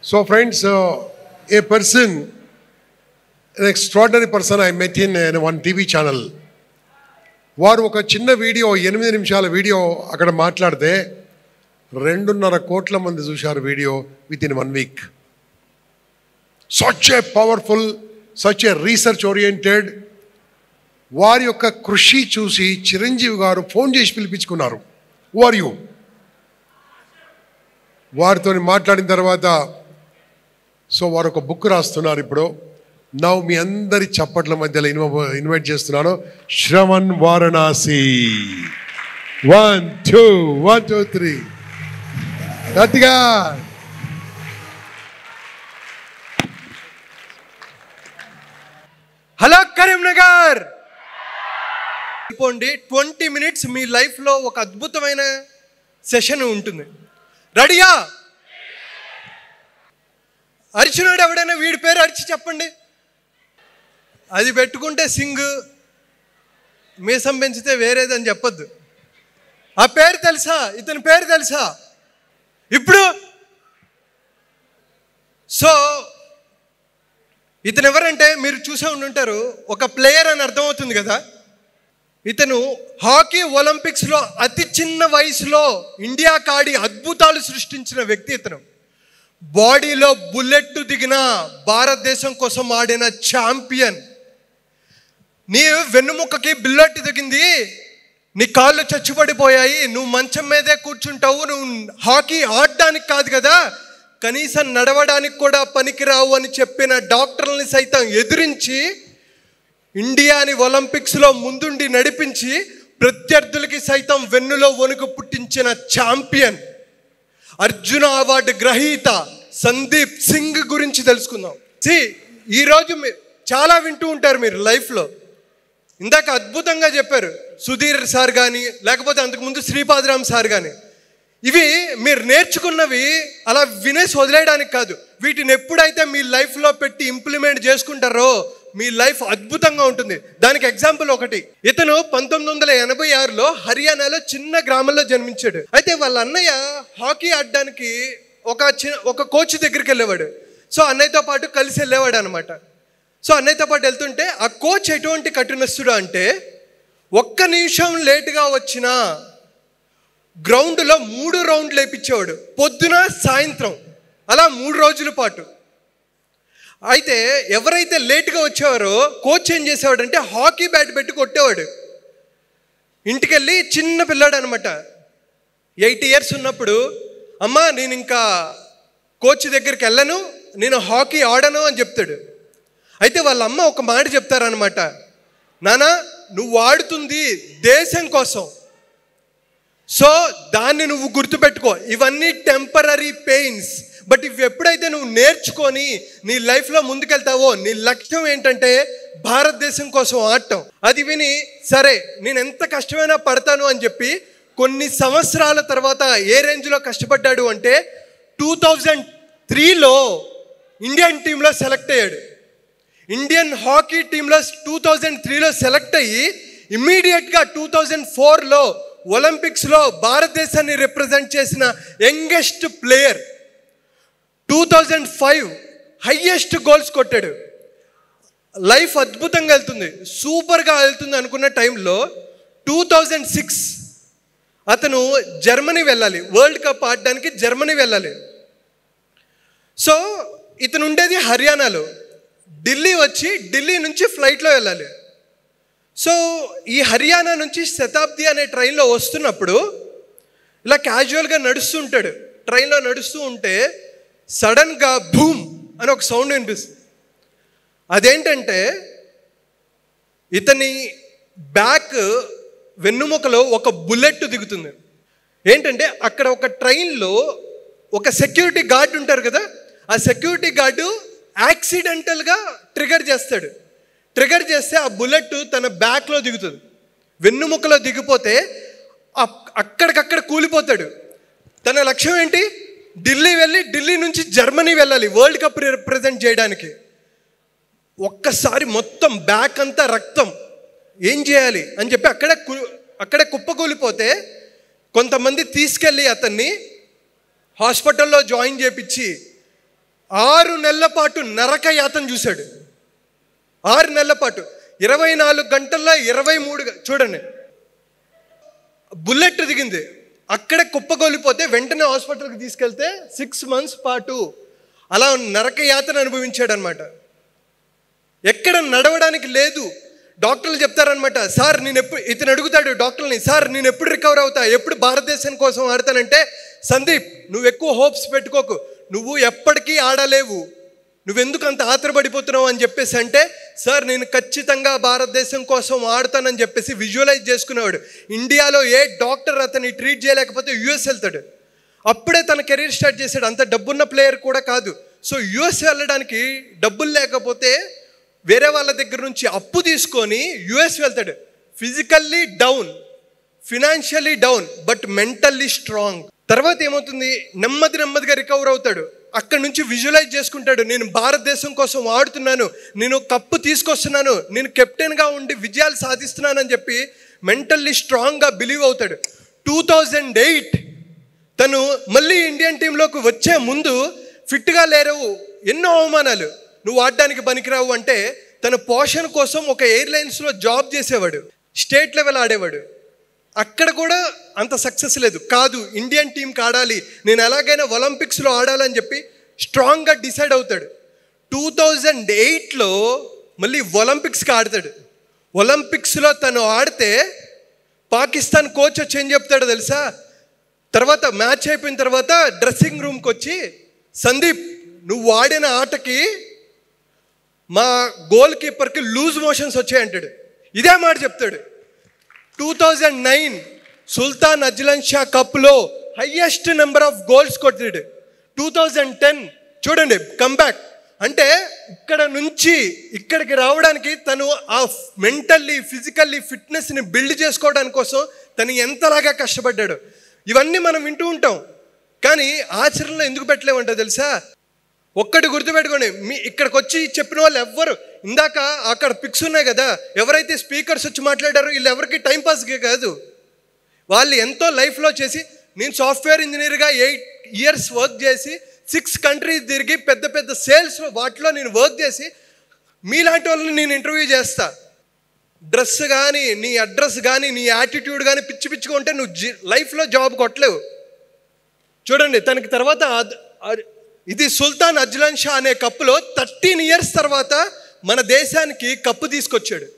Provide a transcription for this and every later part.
So, friends, uh, a person, an extraordinary person I met in uh, one TV channel. వారు ఒక చిన్న video ఎనిమిది నిమిషాల video అక్కడ మాట్లాడితే రెండున్నర కోట్ల మంది చూశారు video within one week such a powerful such a research oriented వారి యొక్క కృషి చూసి చిరంజీవి గారు ఫోన్ చేసి పిలిపించుకున్నారు ఆర్ యూ వారితో మాట్లాడిన తర్వాత సో వారు ఒక బుక్ రాస్తున్నారు ఇప్పుడు నా మీ అందరి చప్పట్ల మధ్యలో ఇన్వ ఇన్వైట్ చేస్తున్నాను Shravan Varanasi one two one two three గట్టిగా హలో కరీంనగర్ వెళ్ళిపోండి ట్వంటీ మినిట్స్ మీ లైఫ్లో ఒక అద్భుతమైన సెషన్ ఉంటుంది రెడీయా అరిచినాడు ఎవడైనా వీడి పేరు అరిచి చెప్పండి అది పెట్టుకుంటే సింగ్ మీసం పెంచితే వేరేదని చెప్పొద్దు ఆ పేరు తెలుసా ఇతని పేరు తెలుసా ఇప్పుడు సో ఇతను ఎవరంటే మీరు చూసే ఉండుంటారు ఒక ప్లేయర్ అని అర్థమవుతుంది కదా ఇతను హాకీ ఒలింపిక్స్లో అతి చిన్న వయసులో ఇండియా కాడి అద్భుతాలు సృష్టించిన వ్యక్తి ఇతను బాడీలో బుల్లెట్ దిగిన భారతదేశం కోసం ఆడిన ఛాంపియన్ నీ వెన్నుముక్కకి బుల్లెట్ దిగింది నీ కాళ్ళు చచ్చుపడిపోయాయి నువ్వు మంచం మీదే కూర్చుంటావు నువ్వు హాకీ ఆడడానికి కాదు కదా కనీసం నడవడానికి కూడా పనికిరావు అని చెప్పిన డాక్టర్లని సైతం ఎదిరించి ఇండియాని ఒలింపిక్స్లో ముందుండి నడిపించి ప్రత్యర్థులకి సైతం వెన్నులో వణుకు పుట్టించిన ఛాంపియన్ అర్జున అవార్డు గ్రహీత సందీప్ సింగ్ గురించి తెలుసుకుందాం సి ఈరోజు మీరు చాలా వింటూ ఉంటారు మీరు లైఫ్లో ఇందాక అద్భుతంగా చెప్పారు సుధీర్ సార్ కానీ లేకపోతే అంతకుముందు శ్రీపాదరామ్ సార్ కానీ ఇవి మీరు నేర్చుకున్నవి అలా వినేసి వదిలేయడానికి కాదు వీటిని ఎప్పుడైతే మీ లైఫ్లో పెట్టి ఇంప్లిమెంట్ చేసుకుంటారో మీ లైఫ్ అద్భుతంగా ఉంటుంది దానికి ఎగ్జాంపుల్ ఒకటి ఇతను పంతొమ్మిది వందల ఎనభై ఆరులో హర్యానాలో చిన్న గ్రామంలో జన్మించాడు అయితే వాళ్ళ అన్నయ్య హాకీ ఆడడానికి ఒక చిన్న ఒక కోచ్ దగ్గరికి వెళ్ళేవాడు సో అన్నయ్యతో పాటు కలిసి వెళ్ళేవాడు అనమాట సో అన్నయ్యతో పాటు వెళ్తుంటే ఆ కోచ్ ఎటువంటి కఠినస్తుడు అంటే ఒక్క నిమిషం లేటుగా వచ్చినా గ్రౌండ్లో మూడు రౌండ్లు వేయించేవాడు పొద్దున సాయంత్రం అలా మూడు రోజుల పాటు అయితే ఎవరైతే లేట్గా వచ్చేవారో కోచ్ ఏం చేసేవాడంటే హాకీ బ్యాట్ పెట్టి కొట్టేవాడు ఇంటికెళ్ళి చిన్న పిల్లాడు అనమాట ఎయిట్ ఇయర్స్ ఉన్నప్పుడు అమ్మా నేను ఇంకా కోచ్ దగ్గరికి వెళ్ళను నేను హాకీ ఆడను అని చెప్తాడు అయితే వాళ్ళ అమ్మ ఒక మాట చెప్తారనమాట నానా నువ్వు ఆడుతుంది దేశం కోసం సో దాన్ని నువ్వు గుర్తుపెట్టుకో ఇవన్నీ టెంపరీ పెయిన్స్ బట్ ఇవి ఎప్పుడైతే నువ్వు నేర్చుకొని నీ లైఫ్లో ముందుకెళ్తావో నీ లక్ష్యం ఏంటంటే భారతదేశం కోసం ఆడటం అది విని సరే నేను ఎంత కష్టమైనా పడతాను అని చెప్పి కొన్ని సంవత్సరాల తర్వాత ఏ రేంజ్లో కష్టపడ్డాడు అంటే టూ థౌజండ్ త్రీలో ఇండియన్ టీంలో సెలెక్ట్ అయ్యాడు ఇండియన్ హాకీ టీంలో టూ థౌజండ్ త్రీలో సెలెక్ట్ అయ్యి ఇమ్మీడియట్గా టూ థౌజండ్ ఫోర్లో ఒలింపిక్స్లో భారతదేశాన్ని రిప్రజెంట్ చేసిన youngest player two thousand five highest goals కొట్టాడు లైఫ్ అద్భుతంగా వెళ్తుంది సూపర్గా వెళ్తుంది అనుకున్న టైంలో టూ థౌజండ్ సిక్స్ అతను జర్మనీ వెళ్ళాలి వరల్డ్ కప్ ఆడడానికి జర్మనీ వెళ్ళాలి సో ఇతను ఉండేది హర్యానాలో ఢిల్లీ వచ్చి ఢిల్లీ నుంచి ఫ్లైట్లో వెళ్ళాలి సో ఈ హర్యానా నుంచి శతాబ్ది అనే ట్రైన్లో వస్తున్నప్పుడు ఇలా క్యాజువల్గా నడుస్తూ ఉంటాడు ట్రైన్లో నడుస్తూ ఉంటే సడన్గా భూమ్ అని ఒక సౌండ్ వినిపిస్తుంది అదేంటంటే ఇతని బ్యాక్ వెన్నుముకలో ఒక బుల్లెట్ దిగుతుంది ఏంటంటే అక్కడ ఒక ట్రైన్లో ఒక సెక్యూరిటీ గార్డ్ ఉంటారు కదా ఆ సెక్యూరిటీ గార్డు యాక్సిడెంటల్గా ట్రిగర్ చేస్తాడు ట్రిగర్ చేస్తే ఆ బుల్లెట్ తన బ్యాక్లో దిగుతుంది వెన్నుముకలో దిగిపోతే అక్- అక్కడికక్కడ కూలిపోతాడు తన లక్ష్యం ఏంటి ఢిల్లీ వెళ్ళి ఢిల్లీ నుంచి జర్మనీ వెళ్ళాలి వరల్డ్ కప్ రిప్రజెంట్ చేయడానికి ఒక్కసారి మొత్తం బ్యాక్ అంతా రక్తం ఏం చేయాలి అని చెప్పి అక్కడ కు- అక్కడ కుప్పకూలిపోతే కొంతమంది తీసుకెళ్ళి అతన్ని హాస్పిటల్లో జాయిన్ చేపించి ఆరు నెలల పాటు నరక యాతన చూశాడు ఆరు నెలల పాటు ఇరవై నాలుగు గంటల్లో ఇరవై మూడు గ- చూడండి బుల్లెట్ దిగింది అక్కడే కుప్పగొలిపోతే వెంటనే హాస్పిటల్కి తీసుకెళ్తే సిక్స్ మంత్స్ పాటు అలా నరక యాతన అనుభవించాడు అనమాట ఎక్కడ నడవడానికి లేదు డాక్టర్లు చెప్తారనమాట సార్ నేను ఎప్పుడు ఇతను అడుగుతాడు డాక్టర్ని సార్ నేను ఎప్పుడు రికవర్ అవుతా ఎప్పుడు భారతదేశం కోసం ఆడతానంటే సందీప్ నువ్వు ఎక్కువ హోప్స్ పెట్టుకోకు నువ్వు ఎప్పటికీ ఆడలేవు నువ్వెందుకు అంత ఆత్రపడిపోతున్నావు అని చెప్పేసి అంటే సార్ నేను ఖచ్చితంగా భారతదేశం కోసం ఆడతానని చెప్పేసి విజువలైజ్ చేసుకునేవాడు ఇండియాలో ఏ డాక్టర్ అతన్ని ట్రీట్ చేయలేకపోతే యుఎస్ వెళ్తాడు అప్పుడే తన కెరీర్ స్టార్ట్ చేశాడు అంత డబ్బున్న ప్లేయర్ కూడా కాదు సో యుఎస్ వెళ్ళడానికి డబ్బులు లేకపోతే వేరే వాళ్ళ దగ్గర నుంచి అప్పు తీసుకొని యుఎస్ వెళ్తాడు physically down financially down but mentally strong తర్వాత ఏమవుతుంది నెమ్మది నెమ్మదిగా రికవర్ అవుతాడు అక్కడ నుంచి విజువలైజ్ చేసుకుంటాడు నేను భారతదేశం కోసం ఆడుతున్నాను నేను కప్పు తీసుకొస్తున్నాను నేను కెప్టెన్గా ఉండి విజయాలు సాధిస్తున్నాను అని చెప్పి మెంటల్లీ స్ట్రాంగ్గా బిలీవ్ అవుతాడు టూ థౌజండ్ ఎయిట్ తను మళ్ళీ ఇండియన్ టీంలోకి వచ్చే ముందు ఫిట్గా లేరు ఎన్నో అవమానాలు నువ్వు ఆడడానికి పనికిరావు అంటే తన పోషణ కోసం ఒక ఎయిర్లైన్స్లో జాబ్ చేసేవాడు స్టేట్ లెవెల్ ఆడేవాడు అక్కడ కూడా అంత సక్సెస్ లేదు కాదు ఇండియన్ టీంకి ఆడాలి నేను ఎలాగైనా ఒలింపిక్స్లో ఆడాలని చెప్పి స్ట్రాంగ్గా డిసైడ్ అవుతాడు టూ థౌజండ్ ఎయిట్లో మళ్ళీ ఒలింపిక్స్కి ఆడతాడు ఒలింపిక్స్లో తను ఆడితే పాకిస్తాన్ కోచ్ వచ్చి ఏం చెప్తాడో తెలుసా తర్వాత మ్యాచ్ అయిపోయిన తర్వాత డ్రెస్సింగ్ రూమ్కి వచ్చి సందీప్ నువ్వు ఆడిన ఆటకి మా గోల్ కీపర్కి లూజ్ మోషన్స్ వచ్చాయంటాడు ఇదే మాట చెప్తాడు two thousand nine Sultan Azlan Shah కప్లో హయ్యెస్ట్ నెంబర్ ఆఫ్ గోల్స్ కొట్టాడు టూ థౌజండ్ టెన్ చూడండి కంబ్యాక్ అంటే ఇక్కడ నుంచి ఇక్కడికి రావడానికి తను ఆ మెంటల్లీ ఫిజికల్లీ ఫిట్నెస్ని బిల్డ్ చేసుకోవడానికి కోసం తను ఎంతలాగా కష్టపడ్డాడు ఇవన్నీ మనం వింటూ ఉంటాం కానీ ఆచరణలో ఎందుకు పెట్టలేమంటో తెలుసా ఒక్కటి గుర్తుపెట్టుకోండి మీ ఇక్కడికి వచ్చి చెప్పిన వాళ్ళు ఎవ్వరు ఇందాక అక్కడ పిక్స్ ఉన్నాయి కదా ఎవరైతే స్పీకర్స్ వచ్చి మాట్లాడారో వీళ్ళు ఎవరికి టైం పాస్కి కాదు వాళ్ళు ఎంతో లైఫ్లో చేసి నేను సాఫ్ట్వేర్ ఇంజనీర్గా ఎయిట్ ఇయర్స్ వర్క్ చేసి సిక్స్ కంట్రీస్ తిరిగి పెద్ద పెద్ద సేల్స్ వాటిలో నేను వర్క్ చేసి మీలాంటి వాళ్ళని నేను ఇంటర్వ్యూ చేస్తా డ్రెస్ కానీ నీ అడ్రస్ కానీ నీ యాటిట్యూడ్ కానీ పిచ్చి పిచ్చిగా ఉంటే నువ్వు జీ లైఫ్లో జాబ్ కొట్టలేవు చూడండి తనకి తర్వాత అద్- అద్- ఇది సుల్తాన్ అజ్లాన్ షా అనే కప్పులో థర్టీన్ ఇయర్స్ తర్వాత మన దేశానికి కప్పు తీసుకొచ్చాడు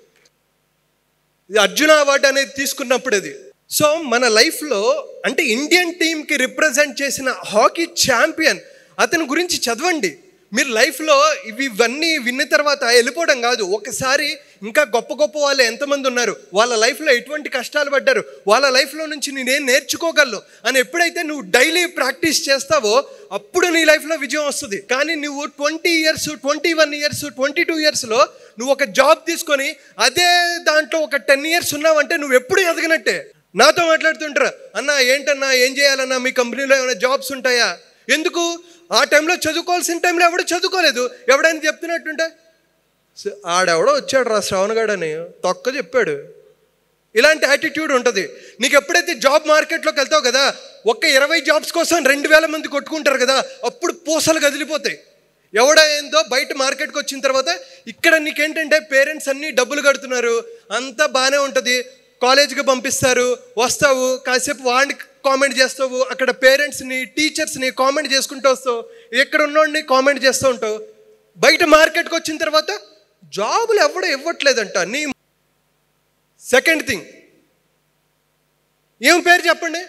ఇది అర్జున అవార్డు అనేది తీసుకున్నప్పుడు అది సో మన లైఫ్లో అంటే ఇండియన్ టీంకి రిప్రజెంట్ చేసిన హాకీ ఛాంపియన్ అతని గురించి చదవండి మీరు లైఫ్లో ఇవి ఇవన్నీ విన్న తర్వాత వెళ్ళిపోవడం కాదు ఒకసారి ఇంకా గొప్ప గొప్ప వాళ్ళు ఎంతమంది ఉన్నారు వాళ్ళ లైఫ్లో ఎటువంటి కష్టాలు పడ్డారు వాళ్ళ లైఫ్లో నుంచి నేనేం నేర్చుకోగలను అని ఎప్పుడైతే నువ్వు డైలీ ప్రాక్టీస్ చేస్తావో అప్పుడు నీ లైఫ్లో విజయం వస్తుంది కానీ నువ్వు twenty years twenty one years twenty two ఇయర్స్లో నువ్వు ఒక జాబ్ తీసుకొని అదే దాంట్లో ఒక టెన్ ఇయర్స్ ఉన్నావంటే నువ్వు ఎప్పుడు ఎదగనట్టే నాతో మాట్లాడుతుంటారా అన్న ఏంటన్నా ఏం చేయాలన్నా మీ కంపెనీలో ఏమైనా జాబ్స్ ఉంటాయా ఎందుకు ఆ టైంలో చదువుకోవాల్సిన టైంలో ఎవడు చదువుకోలేదు ఎవడైనా చెప్తున్నట్టుంటే "స- ఆడెవడో వచ్చాడు రా శ్రవణగాడు అని తొక్క చెప్పాడు ఇలాంటి యాటిట్యూడ్ ఉంటుంది నీకు ఎప్పుడైతే జాబ్ మార్కెట్లోకి వెళ్తావు కదా ఒక్క ఇరవై జాబ్స్ కోసం రెండు వేల మంది కొట్టుకుంటారు కదా అప్పుడు పూసలు కదిలిపోతాయి ఎవడ ఏందో బయట మార్కెట్కి వచ్చిన తర్వాత ఇక్కడ నీకేంటంటే పేరెంట్స్ అన్నీ డబ్బులు కడుతున్నారు అంతా బాగానే ఉంటుంది కాలేజీకి పంపిస్తారు వస్తావు కాసేపు వాడిని కామెంట్ చేస్తావు అక్కడ పేరెంట్స్ని టీచర్స్ని కామెంట్ చేసుకుంటూ వస్తావు ఎక్కడ ఉన్నోడిని కామెంట్ చేస్తూ ఉంటావు బయట మార్కెట్కి వచ్చిన తర్వాత జాబులు ఎవడో ఇవ్వట్లేదంట నీ సెకండ్ థింగ్ ఏం పేరు చెప్పండి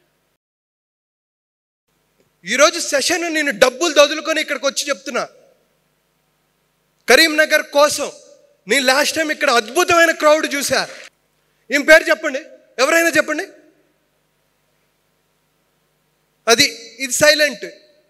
ఈరోజు సెషన్ నేను డబ్బులు దొదులుకొని ఇక్కడికి వచ్చి చెప్తున్నా కరీంనగర్ కోసం నేను లాస్ట్ టైం ఇక్కడ అద్భుతమైన క్రౌడ్ చూసా ఏం పేరు చెప్పండి ఎవరైనా చెప్పండి అది ఇది సైలెంట్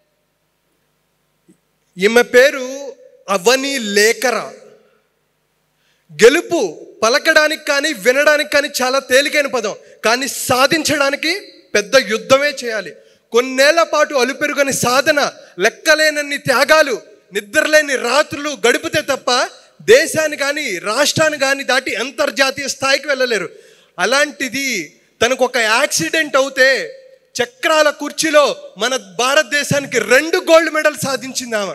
ఈమె పేరు అవని లేఖరా గెలుపు పలకడానికి కానీ వినడానికి కానీ చాలా తేలికైన పదం కానీ సాధించడానికి పెద్ద యుద్ధమే చేయాలి కొన్నేళ్ల పాటు అలుపెరుగని సాధన లెక్కలేనన్ని త్యాగాలు నిద్రలేని రాత్రులు గడిపితే తప్ప దేశాన్ని కానీ రాష్ట్రాన్ని కానీ దాటి అంతర్జాతీయ స్థాయికి వెళ్ళలేరు అలాంటిది తనకు ఒక యాక్సిడెంట్ అవుతే చక్రాల కుర్చీలో మన భారతదేశానికి రెండు గోల్డ్ మెడల్ సాధించింది ఆమె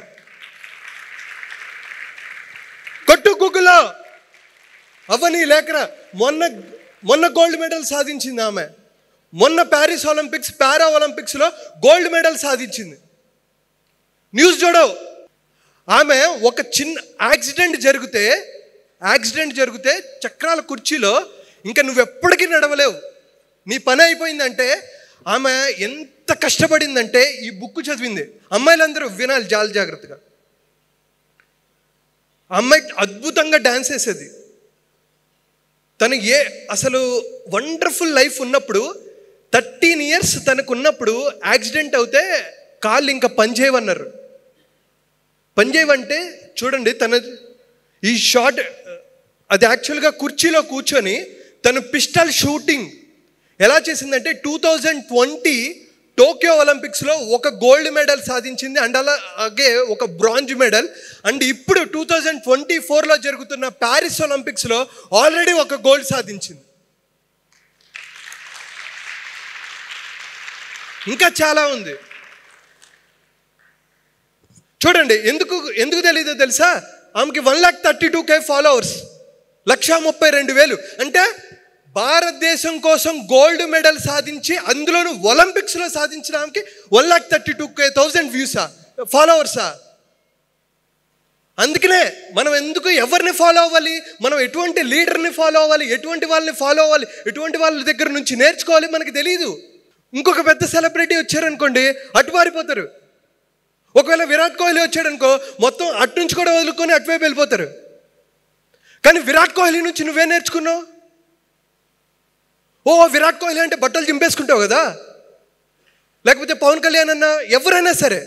కొట్టు గుగ్గులో అవని లేకరా మొన్న మొన్న గోల్డ్ మెడల్ సాధించింది ఆమె మొన్న ప్యారిస్ ఒలింపిక్స్ పారా ఒలింపిక్స్లో గోల్డ్ మెడల్ సాధించింది న్యూస్ చూడవు ఆమె ఒక చిన్న యాక్సిడెంట్ జరిగితే యాక్సిడెంట్ జరిగితే చక్రాల కుర్చీలో ఇంకా నువ్వు ఎప్పటికీ నడవలేవు నీ పని అయిపోయిందంటే ఆమె ఎంత కష్టపడిందంటే ఈ బుక్ చదివింది అమ్మాయిలందరూ వినాలి చాలా జాగ్రత్తగా అమ్మాయి అద్భుతంగా డ్యాన్స్ వేసేది తను ఏ అసలు వండర్ఫుల్ లైఫ్ ఉన్నప్పుడు థర్టీన్ ఇయర్స్ తనకు ఉన్నప్పుడు యాక్సిడెంట్ అవుతే కాళ్ళు ఇంకా పనిచేయవన్నారు పనిచేయవంటే చూడండి తన ఈ షార్ట్ అది యాక్చువల్గా కుర్చీలో కూర్చొని తను పిస్టల్ షూటింగ్ ఎలా చేసిందంటే టూ థౌజండ్ ట్వంటీ టోక్యో ఒలింపిక్స్లో ఒక గోల్డ్ మెడల్ సాధించింది అండ్ అలాగే ఒక బ్రాంజ్ మెడల్ అండ్ ఇప్పుడు టూ థౌజండ్ ట్వంటీ ఫోర్లో జరుగుతున్న ప్యారిస్ ఒలింపిక్స్లో ఆల్రెడీ ఒక గోల్డ్ సాధించింది ఇంకా చాలా ఉంది చూడండి ఎందుకు ఎందుకు తెలీదో తెలుసా ఆమెకి one lakh thirty two K followers లక్ష ముప్పై రెండు వేలు అంటే భారతదేశం కోసం గోల్డ్ మెడల్ సాధించి అందులోను ఒలింపిక్స్లో సాధించిన ఆమెకి one lakh thirty two K thousand వ్యూసా ఫాలోవర్సా అందుకనే మనం ఎందుకు ఎవరిని ఫాలో అవ్వాలి మనం ఎటువంటి లీడర్ని ఫాలో అవ్వాలి ఎటువంటి వాళ్ళని ఫాలో అవ్వాలి ఎటువంటి వాళ్ళ దగ్గర నుంచి నేర్చుకోవాలి మనకి తెలియదు ఇంకొక పెద్ద సెలబ్రిటీ వచ్చారనుకోండి అటు పారిపోతారు ఒకవేళ విరాట్ కోహ్లీ వచ్చాడనుకో మొత్తం అటు నుంచి కూడా వదులుకొని అటువైపు వెళ్ళిపోతారు కానీ విరాట్ కోహ్లీ నుంచి నువ్వే నేర్చుకున్నావు ఓ విరాట్ కోహ్లీ అంటే బట్టలు చింపేసుకుంటావు కదా లేకపోతే పవన్ కళ్యాణ్ అన్న ఎవరైనా సరే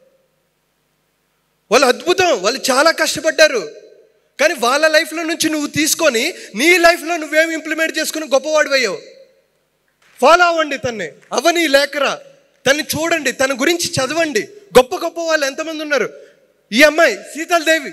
వాళ్ళు అద్భుతం వాళ్ళు చాలా కష్టపడ్డారు కానీ వాళ్ళ లైఫ్లో నుంచి నువ్వు తీసుకొని నీ లైఫ్లో నువ్వేం ఇంప్లిమెంట్ చేసుకుని గొప్పవాడు అయ్యావు ఫాలో అవ్వండి తన్ని అవని లేకరా తన్ని చూడండి తన గురించి చదవండి గొప్ప గొప్ప వాళ్ళు ఎంతమంది ఉన్నారు ఈ అమ్మాయి సీతలదేవి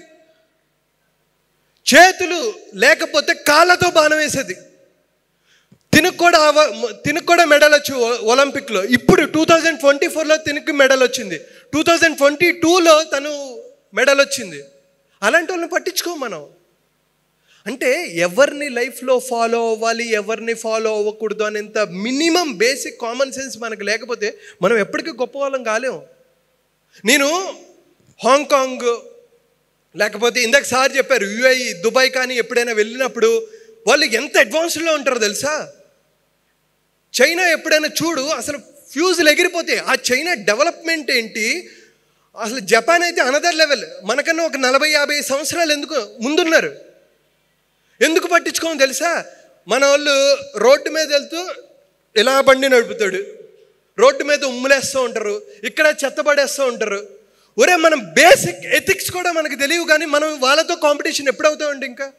చేతులు లేకపోతే కాళ్ళతో బాణం వేసేది తినకు కూడా అవ- తినకు కూడా మెడల్ వచ్చి ఒ- ఒలింపిక్లో ఇప్పుడు టూ థౌజండ్ ట్వంటీ ఫోర్లో తినకు మెడల్ వచ్చింది టూ థౌజండ్ ట్వంటీ టూలో తను మెడల్ వచ్చింది అలాంటి వాళ్ళని పట్టించుకో మనం అంటే ఎవరిని లైఫ్లో ఫాలో అవ్వాలి ఎవరిని ఫాలో అవ్వకూడదు అనేంత మినిమం బేసిక్ కామన్ సెన్స్ మనకు లేకపోతే మనం ఎప్పటికీ గొప్ప వాళ్ళం కాలేము నేను హాంకాంగ్ లేకపోతే ఇందాక సార్ చెప్పారు యుఐ దుబాయ్ కానీ ఎప్పుడైనా వెళ్ళినప్పుడు వాళ్ళు ఎంత అడ్వాన్స్డ్లో ఉంటారో తెలుసా చైనా ఎప్పుడైనా చూడు అసలు ఫ్యూజులు ఎగిరిపోతాయి ఆ చైనా డెవలప్మెంట్ ఏంటి అసలు జపాన్ అయితే అనదర్ లెవెల్ మనకన్నా ఒక నలభై యాభై సంవత్సరాలు ఎందుకు ముందున్నారు ఎందుకు పట్టించుకోమని తెలుసా మన వాళ్ళు రోడ్డు మీద వెళ్తూ ఇలా బండి నడుపుతాడు రోడ్డు మీద ఉమ్ములేస్తూ ఉంటారు ఇక్కడ చెత్త పడేస్తూ ఉంటారు ఒరే మనం బేసిక్ ఎథిక్స్ కూడా మనకు తెలియవు కానీ మనం వాళ్ళతో కాంపిటీషన్ ఎప్పుడు అవుతామండి ఇంకా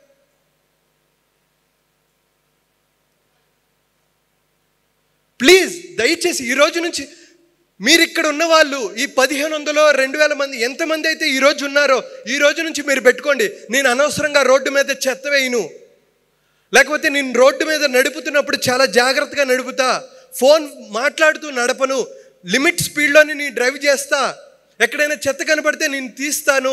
ప్లీజ్ దయచేసి ఈ రోజు నుంచి మీరు ఇక్కడ ఉన్న వాళ్ళు ఈ పదిహేను వందలు రెండు వేల మంది ఎంతమంది అయితే ఈ రోజు ఉన్నారో ఈ రోజు నుంచి మీరు పెట్టుకోండి నేను అనవసరంగా రోడ్డు మీద చెత్త వేయను లేకపోతే నేను రోడ్డు మీద నడుపుతున్నప్పుడు చాలా జాగ్రత్తగా నడుపుతా ఫోన్ మాట్లాడుతూ నడపను లిమిట్ స్పీడ్లోనే నేను డ్రైవ్ చేస్తా ఎక్కడైనా చెత్త కనపడితే నేను తీస్తాను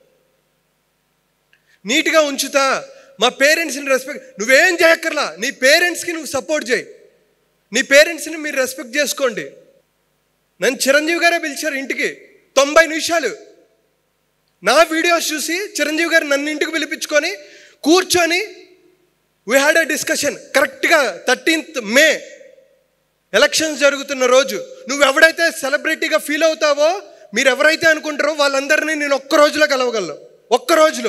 నీట్గా ఉంచుతా మా పేరెంట్స్ని రెస్పెక్ట్ నువ్వేం చేయక్కర్లా నీ పేరెంట్స్కి నువ్వు సపోర్ట్ చేయి నీ పేరెంట్స్ని మీరు రెస్పెక్ట్ చేసుకోండి నన్ను చిరంజీవి గారే పిలిచారు ఇంటికి తొంభై నిమిషాలు నా వీడియోస్ చూసి చిరంజీవి గారు నన్ను ఇంటికి పిలిపించుకొని కూర్చొని వీ హ్యాడ్ అ డిస్కషన్ కరెక్ట్గా థర్టీన్త్ మే ఎలక్షన్స్ జరుగుతున్న రోజు నువ్వు ఎవడైతే సెలబ్రిటీగా ఫీల్ అవుతావో మీరు ఎవరైతే అనుకుంటారో వాళ్ళందరినీ నేను ఒక్క రోజులో కలవగలను ఒక్క రోజులో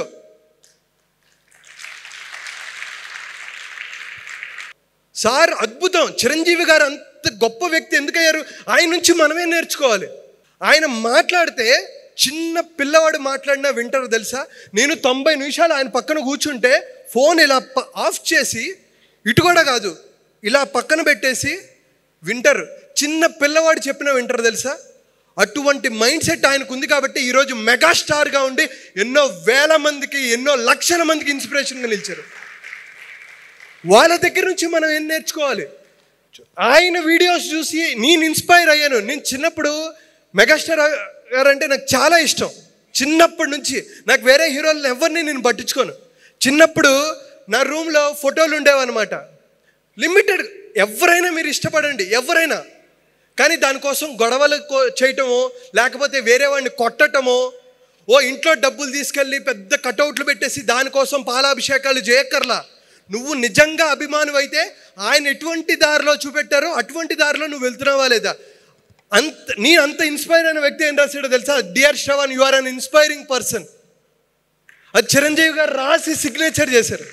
సార్ అద్భుతం చిరంజీవి గారు అంత గొప్ప వ్యక్తి ఎందుకయ్యారు ఆయన నుంచి మనమే నేర్చుకోవాలి ఆయన మాట్లాడితే చిన్న పిల్లవాడు మాట్లాడినా వింటారు తెలుసా నేను తొంభై నిమిషాలు ఆయన పక్కన కూర్చుంటే ఫోన్ ఇలా ప- ఆఫ్ చేసి ఇటు కూడా కాదు ఇలా పక్కన పెట్టేసి వింటారు చిన్న పిల్లవాడు చెప్పినా వింటారు తెలుసా అటువంటి మైండ్ సెట్ ఆయనకు ఉంది కాబట్టి ఈరోజు మెగాస్టార్గా ఉండి ఎన్నో వేల మందికి ఎన్నో లక్షల మందికి ఇన్స్పిరేషన్గా నిలిచారు వాళ్ళ దగ్గర నుంచి మనం ఏం నేర్చుకోవాలి ఆయన వీడియోస్ చూసి నేను ఇన్స్పైర్ అయ్యాను నేను చిన్నప్పుడు మెగాస్టార్ గారు అంటే నాకు చాలా ఇష్టం చిన్నప్పటి నుంచి నాకు వేరే హీరోలను ఎవరిని నేను పట్టించుకోను చిన్నప్పుడు నా రూమ్లో ఫోటోలు ఉండేవన్నమాట లిమిటెడ్ ఎవరైనా మీరు ఇష్టపడండి ఎవరైనా కానీ దానికోసం గొడవలు కో- చేయటమో లేకపోతే వేరే వాడిని కొట్టటమో ఓ ఇంట్లో డబ్బులు తీసుకెళ్ళి పెద్ద కటౌట్లు పెట్టేసి దానికోసం పాలాభిషేకాలు చేయక్కర్లా నువ్వు నిజంగా అభిమానం అయితే ఆయన ఎటువంటి దారిలో చూపెట్టారో అటువంటి దారిలో నువ్వు వెళ్తున్నావా లేదా అంత నీ అంత ఇన్స్పైర్ అయిన వ్యక్తి ఏం రాశాడో తెలుసా dear Shravan you are an inspiring person అది చిరంజీవి గారు రాసి సిగ్నేచర్ చేశారు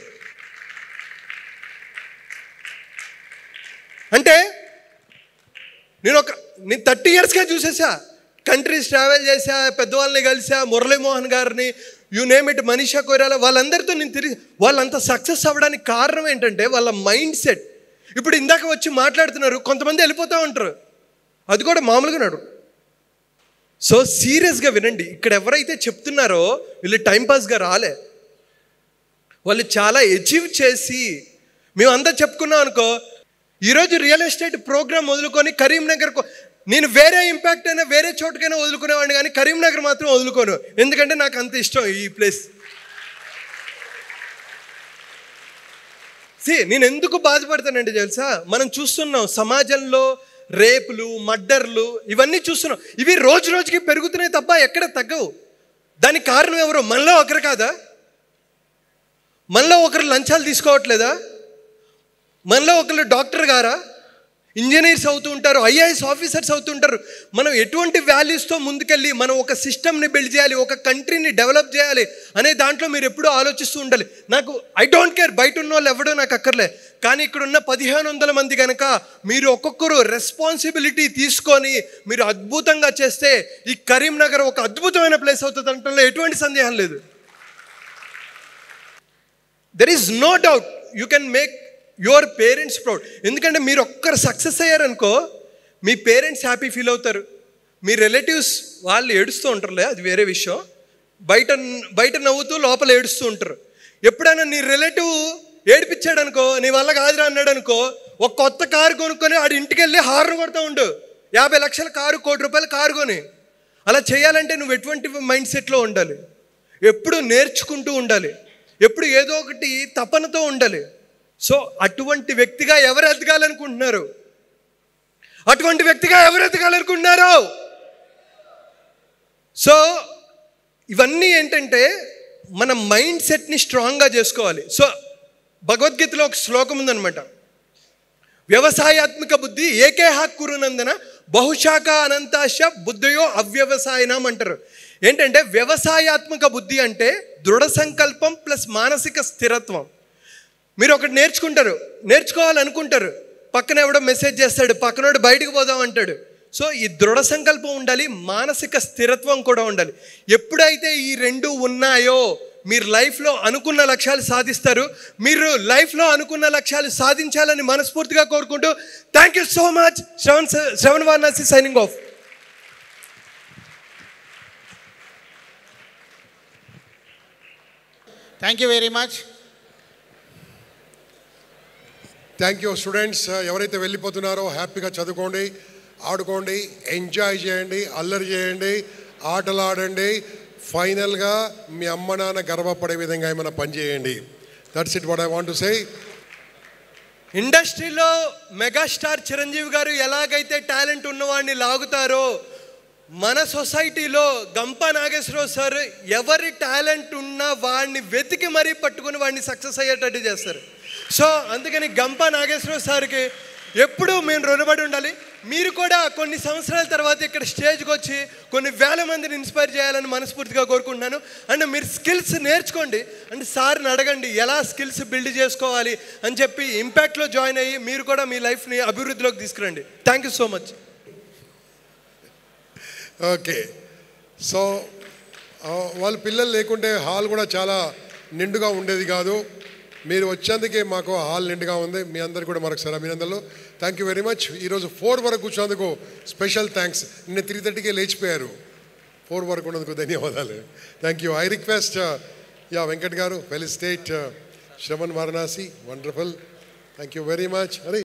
అంటే నేను ఒక నేను థర్టీ ఇయర్స్గా చూసేసా కంట్రీస్ ట్రావెల్ చేశా పెద్దవాళ్ళని కలిసా మురళీమోహన్ గారిని you name it Manisha Koirala వాళ్ళందరితో నేను తిరిగి వాళ్ళంత సక్సెస్ అవ్వడానికి కారణం ఏంటంటే వాళ్ళ మైండ్ సెట్ ఇప్పుడు ఇందాక వచ్చి మాట్లాడుతున్నారు కొంతమంది వెళ్ళిపోతూ ఉంటారు అది కూడా మామూలుగా నడు సో సీరియస్గా వినండి ఇక్కడ ఎవరైతే చెప్తున్నారో వీళ్ళు టైంపాస్గా రాలే వాళ్ళు చాలా అచీవ్ చేసి మేమంతా చెప్పుకున్నాం అనుకో ఈరోజు రియల్ ఎస్టేట్ ప్రోగ్రామ్ వదులుకొని కరీంనగర్ నేను వేరే ఇంపాక్ట్ అయినా వేరే చోటుకైనా వదులుకునేవాడిని కానీ కరీంనగర్ మాత్రం వదులుకోను ఎందుకంటే నాకు అంత ఇష్టం ఈ ప్లేస్ సి నేను ఎందుకు బాధపడతానంటే తెలుసా మనం చూస్తున్నాం సమాజంలో రేపులు మర్డర్లు ఇవన్నీ చూస్తున్నాం ఇవి రోజు రోజుకి పెరుగుతున్నాయి తప్ప ఎక్కడ తగ్గవు దానికి కారణం ఎవరు మనలో ఒకరు కాదా మనలో ఒకరు లంచాలు తీసుకోవట్లేదా మనలో ఒకరు డాక్టర్ గారా ఇంజనీర్స్ అవుతూ ఉంటారు ఐఏఎస్ ఆఫీసర్స్ అవుతుంటారు మనం ఎటువంటి వాల్యూస్తో ముందుకెళ్ళి మనం ఒక సిస్టమ్ని బిల్డ్ చేయాలి ఒక కంట్రీని డెవలప్ చేయాలి అనే దాంట్లో మీరు ఎప్పుడూ ఆలోచిస్తూ ఉండాలి నాకు ఐ డోంట్ కేర్ బయట ఉన్న వాళ్ళు ఎవడో నాకు అక్కర్లే కానీ ఇక్కడ ఉన్న పదిహేను వందల మంది కనుక మీరు ఒక్కొక్కరు రెస్పాన్సిబిలిటీ తీసుకొని మీరు అద్భుతంగా చేస్తే ఈ కరీంనగర్ ఒక అద్భుతమైన ప్లేస్ అవుతుంది అనటంలో ఎటువంటి సందేహం లేదు there is no doubt you can make your parents proud ఎందుకంటే మీరు ఒక్కరు సక్సెస్ అయ్యారనుకో మీ పేరెంట్స్ హ్యాపీ ఫీల్ అవుతారు మీ రిలేటివ్స్ వాళ్ళు ఏడుస్తూ ఉంటారులే అది వేరే విషయం బయట బయట నవ్వుతూ లోపల ఏడుస్తూ ఉంటారు ఎప్పుడైనా నీ రిలేటివ్ ఏడిపించాడు అనుకో నీ వల్ల కాదురా అన్నాడు అనుకో ఒక కొత్త కారు కొనుక్కొని ఆడి ఇంటికి వెళ్ళి హార్న్ కొడుతూ ఉండు యాభై లక్షల కారు కోటి రూపాయల కారు కొని అలా చేయాలంటే నువ్వు ఎటువంటి మైండ్ సెట్లో ఉండాలి ఎప్పుడు నేర్చుకుంటూ ఉండాలి ఎప్పుడు ఏదో ఒకటి తపనతో ఉండాలి సో అటువంటి వ్యక్తిగా ఎవరు ఎదగాలనుకుంటున్నారు అటువంటి వ్యక్తిగా ఎవరు ఎదగాలనుకుంటున్నారు సో ఇవన్నీ ఏంటంటే మన మైండ్ సెట్ని స్ట్రాంగ్గా చేసుకోవాలి సో భగవద్గీతలో ఒక శ్లోకం ఉందన్నమాట వ్యవసాయాత్మక బుద్ధి ఏకే కురునందన బహుశాఖ అనంతాశ బుద్ధయో అవ్యవసాయనం అంటారు ఏంటంటే వ్యవసాయాత్మక బుద్ధి అంటే దృఢ సంకల్పం ప్లస్ మానసిక స్థిరత్వం మీరు ఒకటి నేర్చుకుంటారు నేర్చుకోవాలనుకుంటారు పక్కన ఎవడో మెసేజ్ చేస్తాడు పక్కనోడు బయటకు పోదాం అంటాడు సో ఈ దృఢ సంకల్పం ఉండాలి మానసిక స్థిరత్వం కూడా ఉండాలి ఎప్పుడైతే ఈ రెండు ఉన్నాయో మీరు లైఫ్లో అనుకున్న లక్ష్యాలు సాధిస్తారు మీరు లైఫ్లో అనుకున్న లక్ష్యాలు సాధించాలని మనస్ఫూర్తిగా కోరుకుంటూ thank you so much Shravan Shravan Varanasi signing off thank you very much thank you students ఎవరైతే వెళ్ళిపోతున్నారో హ్యాపీగా చదువుకోండి ఆడుకోండి ఎంజాయ్ చేయండి అల్లరి చేయండి ఆటలు ఆడండి ఫైనల్గా మీ అమ్మ నాన్న గర్వపడే విధంగా ఏమైనా పని చేయండి that's it what I want to say ఇండస్ట్రీలో మెగాస్టార్ చిరంజీవి గారు ఎలాగైతే టాలెంట్ ఉన్నవాడిని లాగుతారో మన సొసైటీలో గంప నాగేశ్వరరావు సార్ ఎవరి టాలెంట్ ఉన్నా వాడిని వెతికి మరీ పట్టుకుని వాడిని సక్సెస్ అయ్యేటట్టు చేస్తారు సో అందుకని గంప నాగేశ్వరరావు సార్కి ఎప్పుడూ మేము రుణపడి ఉండాలి మీరు కూడా కొన్ని సంవత్సరాల తర్వాత ఇక్కడ స్టేజ్కి వచ్చి కొన్ని వేల మందిని ఇన్స్పైర్ చేయాలని మనస్ఫూర్తిగా కోరుకుంటున్నాను అండ్ మీరు స్కిల్స్ నేర్చుకోండి అండ్ సార్ని అడగండి ఎలా స్కిల్స్ బిల్డ్ చేసుకోవాలి అని చెప్పి ఇంపాక్ట్లో జాయిన్ అయ్యి మీరు కూడా మీ లైఫ్ని అభివృద్ధిలోకి తీసుకురండి thank you so much okay so వాళ్ళ పిల్లలు లేకుంటే హాల్ కూడా చాలా నిండుగా ఉండేది కాదు మీరు వచ్చేందుకే మాకు హాల్ నిండుగా ఉంది మీ అందరు కూడా మరొకసారి అభినందనలు థ్యాంక్ యూ వెరీ మచ్ ఈరోజు ఫోర్ వరకు కూర్చున్నందుకు స్పెషల్ థ్యాంక్స్ నిన్న త్రీ థర్టీకే లేచిపోయారు ఫోర్ వరకు ఉన్నందుకు ధన్యవాదాలు థ్యాంక్ యూ ఐ రిక్వెస్ట్ యా Venkat garu well state Shravan Varanasi wonderful thank you very much అరే